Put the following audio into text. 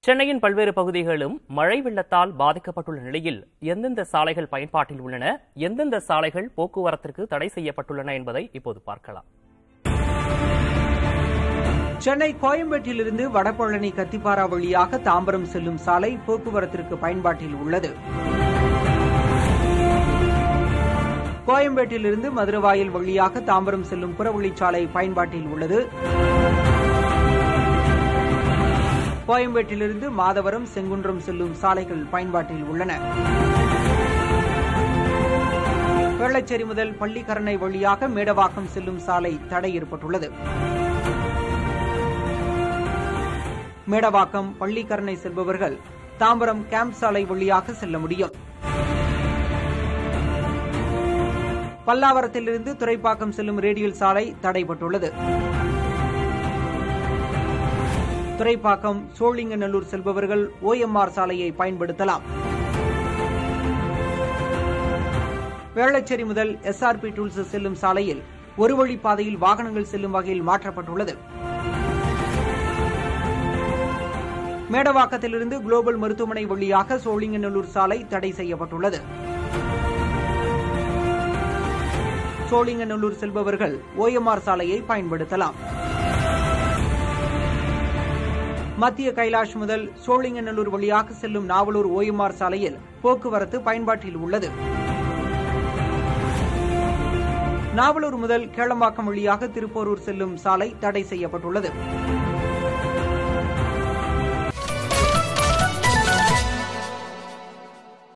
சென்னையின் பல்வேறு பகுதிகளும் மழை வெள்ளத்தால் பாதிக்கப்பட்டுள்ள நிலையில் எந்தெந்த சாலைகள் பயன்பாட்டில் உள்ளன எந்தெந்த சாலைகள் போக்குவரத்திற்கு தடை செய்யப்பட்டுள்ளன என்பதை இப்போது பார்க்கலாம் சென்னை கோயம்பேட்டிலிருந்து வடபழனி கத்திப்பாரா வழியாக தாம்பரம் செல்லும் சாலை போக்குவரத்திற்கு பயன்பாட்டில் உள்ளது கோயம்பேட்டிலிருந்து மதுரவாயல் வழியாக தாம்பரம் செல்லும் புறவழிச்சாலை பயன்பாட்டில் உள்ளது கோயம்பேட்டிலிருந்து மாதவரம் செங்குன்றம் செல்லும் சாலைகள் பயன்பாட்டில் உள்ளன வேளச்சேரி முதல் பள்ளிக்கரணை வழியாக மேடவாக்கம் செல்லும் சாலை தடை ஏற்பட்டுள்ளது மேடவாக்கம் பள்ளிக்கரணை செல்பவர்கள் தாம்பரம் கேம்ப் சாலை வழியாக செல்ல முடியும் பல்லாவரத்திலிருந்து துறைப்பாக்கம் செல்லும் ரேடியல் சாலை தடைப்பட்டுள்ளது துறைப்பாக்கம் சோழிங்கநல்லூர் செல்பவர்கள் ஓஎம்ஆர் சாலையை பயன்படுத்தலாம் வேளச்சேரி முதல் எஸ்ஆர்பி டூல்ஸ் செல்லும் சாலையில் ஒரு வழி பாதையில் வாகனங்கள் செல்லும் வகையில் மாற்றப்பட்டுள்ளது மேடவாக்கத்திலிருந்து குளோபல் மருத்துவமனை வழியாக சோழிங்கநல்லூர் சாலை தடை செய்யப்பட்டுள்ளது சோழிங்கநல்லூர் செல்பவர்கள் ஓஎம்ஆர் சாலையை பயன்படுத்தலாம் மத்திய கைலாஷ் முதல் சோழிங்கநல்லூர் வழியாக செல்லும் நாவலூர் ஓஎம்ஆர் சாலையில் போக்குவரத்து பயன்பாட்டில் உள்ளது நாவலூர் முதல் கேளம்பாக்கம் வழியாக திருப்போரூர் செல்லும் சாலை தடை செய்யப்பட்டுள்ளது